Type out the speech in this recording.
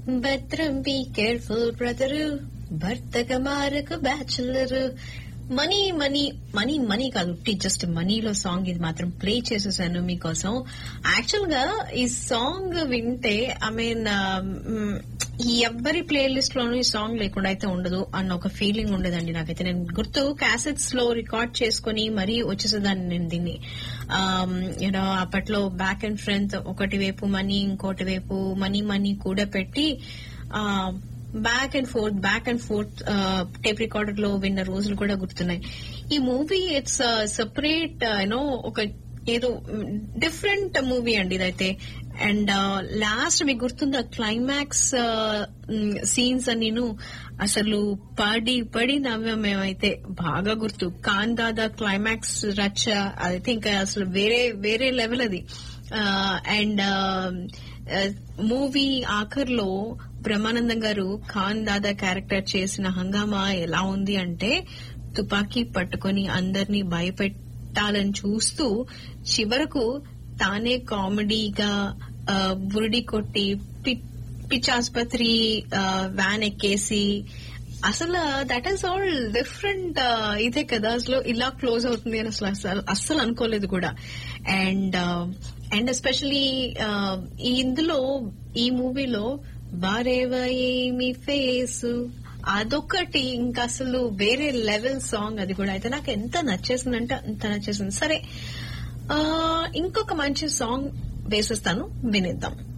భద్రం be careful brother భర్తక మారకు bachelor money money money money కాదు జస్ట్ మనీలో సాంగ్ ఇది మాత్రం ప్లే చేసేసాను మీకోసం యాక్చువల్ గా ఈ సాంగ్ వింటే ఐ మీన్ ఎవ్వరి ప్లే లిస్ట్ లోనూ ఈ సాంగ్ లేకుండా అయితే ఉండదు అన్న ఒక ఫీలింగ్ ఉండదండి నాకైతే నేను గుర్తు క్యాసెట్స్ లో రికార్డ్ చేసుకుని మరీ వచ్చేసేదాన్ని నేను దీన్ని యూనో అప్పట్లో బ్యాక్ అండ్ ఫ్రంట్ ఒకటి వైపు మనీ ఇంకోటి వైపు మనీ మనీ కూడా పెట్టి back and forth back and forth tape recorder లో విన్న రోజులు కూడా గుర్తున్నాయి ఈ మూవీ ఇట్స్ సెపరేట్ యూనో ఒక ఏదో డిఫరెంట్ మూవీ అండి ఇదైతే అండ్ లాస్ట్ మీకు గుర్తుందా క్లైమాక్స్ సీన్స్ నేను అసలు పడి పడి నవ్వాం మేమైతే బాగా గుర్తు కాన్ దాదా క్లైమాక్స్ రచ్చ అదైతే ఇంకా అసలు వేరే వేరే లెవెల్ అది అండ్ మూవీ ఆఖర్లో బ్రహ్మానందం గారు ఖాన్ దాదా క్యారెక్టర్ చేసిన హంగామా ఎలా ఉంది అంటే తుపాకీ పట్టుకొని అందరినీ భయపెట్టాలని చూస్తూ చివరకు తానే కామెడీగా బురిడి కొట్టి పిచ్చాసుపత్రి వ్యాన్ ఎక్కేసి అసలు దట్ ఈస్ ఆల్ డిఫరెంట్ ఇదే కదా అసలు ఇలా క్లోజ్ అవుతుంది అని అసలు అసలు అస్సలు అనుకోలేదు కూడా అండ్ అండ్ ఎస్పెషలీ ఇందులో ఈ మూవీలో బారేవ ఏమి ఫేస్ అదొకటి ఇంకా అసలు వేరే లెవెల్ సాంగ్ అది కూడా అయితే నాకు ఎంత నచ్చేసిందంటే అంత నచ్చేసింది సరే ఇంకొక మంచి సాంగ్ వేసేస్తాను వినిద్దాం